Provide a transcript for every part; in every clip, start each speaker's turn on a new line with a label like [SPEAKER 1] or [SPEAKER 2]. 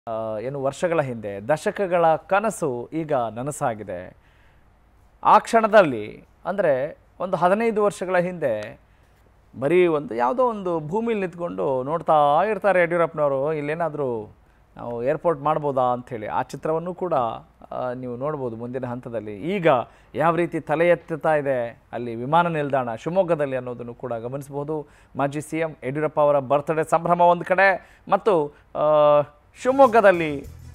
[SPEAKER 1] ಆ, ಏನು ವರ್ಷಗಳ ಹಿಂದೆ ದಶಕಗಳ ಕನಸು ಈಗ ನನಸಾಗಿದೆ ಆ ಕ್ಷಣದಲ್ಲಿ ಅಂದರೆ ಒಂದು ಹದಿನೈದು ವರ್ಷಗಳ ಹಿಂದೆ ಬರೀ ಒಂದು ಯಾವುದೋ ಒಂದು ಭೂಮಿಲಿ ನಿಂತ್ಕೊಂಡು ನೋಡ್ತಾ ಇರ್ತಾರೆ ಯಡಿಯೂರಪ್ಪನವರು ಇಲ್ಲೇನಾದರೂ ನಾವು ಏರ್ಪೋರ್ಟ್ ಮಾಡ್ಬೋದಾ ಅಂಥೇಳಿ ಆ ಚಿತ್ರವನ್ನು ಕೂಡ ಆ, ನೀವು ನೋಡ್ಬೋದು ಮುಂದಿನ ಹಂತದಲ್ಲಿ ಈಗ ಯಾವ ರೀತಿ ತಲೆ ಎತ್ತುತ್ತಾ ಇದೆ ಅಲ್ಲಿ ವಿಮಾನ ನಿಲ್ದಾಣ ಶಿವಮೊಗ್ಗದಲ್ಲಿ ಅನ್ನೋದನ್ನು ಕೂಡ ಗಮನಿಸಬಹುದು ಮಾಜಿ ಸಿ ಎಂ ಯಡಿಯೂರಪ್ಪ ಅವರ ಬರ್ತ್ಡೇ ಸಂಭ್ರಮ ಒಂದು ಕಡೆ ಮತ್ತು ಆ, ಶಿವಮೊಗ್ಗದಲ್ಲಿ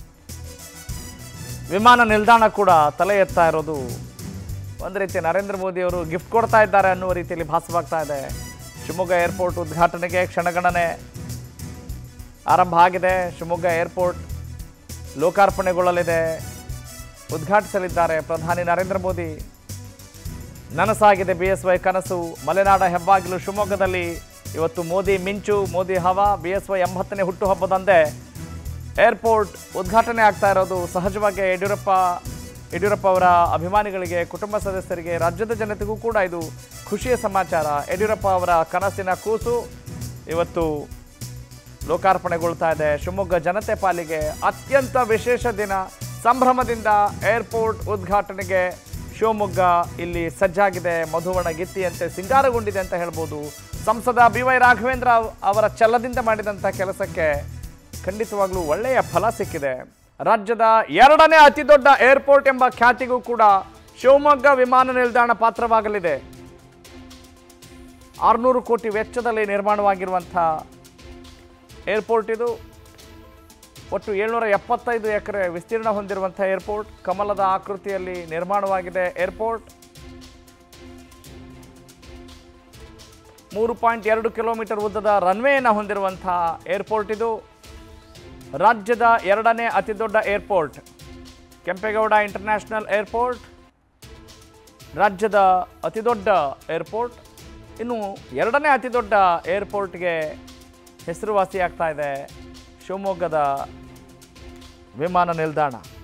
[SPEAKER 1] ವಿಮಾನ ನಿಲ್ದಾಣ ಕೂಡ ತಲೆ ಎತ್ತಾ ಇರೋದು ಒಂದು ರೀತಿ ನರೇಂದ್ರ ಮೋದಿ ಅವರು ಗಿಫ್ಟ್ ಕೊಡ್ತಾ ಇದ್ದಾರೆ ಅನ್ನುವ ರೀತಿಯಲ್ಲಿ ಭಾಸವಾಗ್ತಾ ಇದೆ ಶಿವಮೊಗ್ಗ ಏರ್ಪೋರ್ಟ್ ಉದ್ಘಾಟನೆಗೆ ಕ್ಷಣಗಣನೆ ಆರಂಭ ಆಗಿದೆ ಶಿವಮೊಗ್ಗ ಏರ್ಪೋರ್ಟ್ ಲೋಕಾರ್ಪಣೆಗೊಳ್ಳಲಿದೆ ಉದ್ಘಾಟಿಸಲಿದ್ದಾರೆ ಪ್ರಧಾನಿ ನರೇಂದ್ರ ಮೋದಿ ನನಸಾಗಿದೆ ಬಿ ಎಸ್ ವೈ ಕನಸು ಮಲೆನಾಡ ಹೆಬ್ಬಾಗಿಲು ಶಿವಮೊಗ್ಗದಲ್ಲಿ ಇವತ್ತು ಮೋದಿ ಮಿಂಚು ಮೋದಿ ಹವಾ ಬಿ ಎಸ್ ವೈ ಎಂಬತ್ತನೇ ಹುಟ್ಟುಹಬ್ಬದಂದೇ ಏರ್ಪೋರ್ಟ್ ಉದ್ಘಾಟನೆ ಆಗ್ತಾ ಇರೋದು ಸಹಜವಾಗಿ ಯಡಿಯೂರಪ್ಪ ಯಡಿಯೂರಪ್ಪ ಅವರ ಅಭಿಮಾನಿಗಳಿಗೆ ಕುಟುಂಬ ಸದಸ್ಯರಿಗೆ ರಾಜ್ಯದ ಜನತೆಗೂ ಕೂಡ ಇದು ಖುಷಿಯ ಸಮಾಚಾರ ಯಡಿಯೂರಪ್ಪ ಅವರ ಕನಸಿನ ಕೂಸು ಇವತ್ತು ಲೋಕಾರ್ಪಣೆಗೊಳ್ತಾ ಇದೆ ಶಿವಮೊಗ್ಗ ಜನತೆ ಪಾಲಿಗೆ ಅತ್ಯಂತ ವಿಶೇಷ ದಿನ ಸಂಭ್ರಮದಿಂದ ಏರ್ಪೋರ್ಟ್ ಉದ್ಘಾಟನೆಗೆ ಶಿವಮೊಗ್ಗ ಇಲ್ಲಿ ಸಜ್ಜಾಗಿದೆ ಮಧುವಣ ಗಿತ್ತಿಯಂತೆ ಸಿಂಗಾರಗೊಂಡಿದೆ ಅಂತ ಹೇಳ್ಬೋದು ಸಂಸದ ಬಿ ವೈ ರಾಘವೇಂದ್ರ ಅವರ ಛಲದಿಂದ ಮಾಡಿದಂಥ ಕೆಲಸಕ್ಕೆ ಖಂಡಿತವಾಗ್ಲೂ ಒಳ್ಳೆಯ ಫಲ ಸಿಕ್ಕಿದೆ ರಾಜ್ಯದ ಎರಡನೇ ಅತಿ ದೊಡ್ಡ ಏರ್ಪೋರ್ಟ್ ಎಂಬ ಖ್ಯಾತಿಗೂ ಕೂಡ ಶಿವಮೊಗ್ಗ ವಿಮಾನ ನಿಲ್ದಾಣ ಪಾತ್ರವಾಗಲಿದೆ ಆರುನೂರು ಕೋಟಿ ವೆಚ್ಚದಲ್ಲಿ ನಿರ್ಮಾಣವಾಗಿರುವಂಥ ಏರ್ಪೋರ್ಟ್ ಇದು ಒಟ್ಟು ಏಳ್ನೂರ ಎಪ್ಪತ್ತೈದು ಎಕರೆ ವಿಸ್ತೀರ್ಣ ಹೊಂದಿರುವಂಥ ಏರ್ಪೋರ್ಟ್ ಕಮಲದ ಆಕೃತಿಯಲ್ಲಿ ನಿರ್ಮಾಣವಾಗಿದೆ ಏರ್ಪೋರ್ಟ್ ಮೂರು ಪಾಯಿಂಟ್ ಎರಡು ಕಿಲೋಮೀಟರ್ ಉದ್ದದ ರನ್ವೇಯನ್ನು ಹೊಂದಿರುವಂಥ ಏರ್ಪೋರ್ಟ್ ಇದು ರಾಜ್ಯದ ಎರಡನೇ ಅತಿ ದೊಡ್ಡ ಏರ್ಪೋರ್ಟ್ ಕೆಂಪೇಗೌಡ ಇಂಟರ್ನ್ಯಾಷನಲ್ ಏರ್ಪೋರ್ಟ್ ರಾಜ್ಯದ ಅತಿ ದೊಡ್ಡ ಏರ್ಪೋರ್ಟ್ ಇನ್ನು ಎರಡನೇ ಅತಿ ದೊಡ್ಡ ಏರ್ಪೋರ್ಟ್ಗೆ ಹೆಸರುವಾಸಿಯಾಗ್ತಾ ಇದೆ ಶಿವಮೊಗ್ಗದ ವಿಮಾನ ನಿಲ್ದಾಣ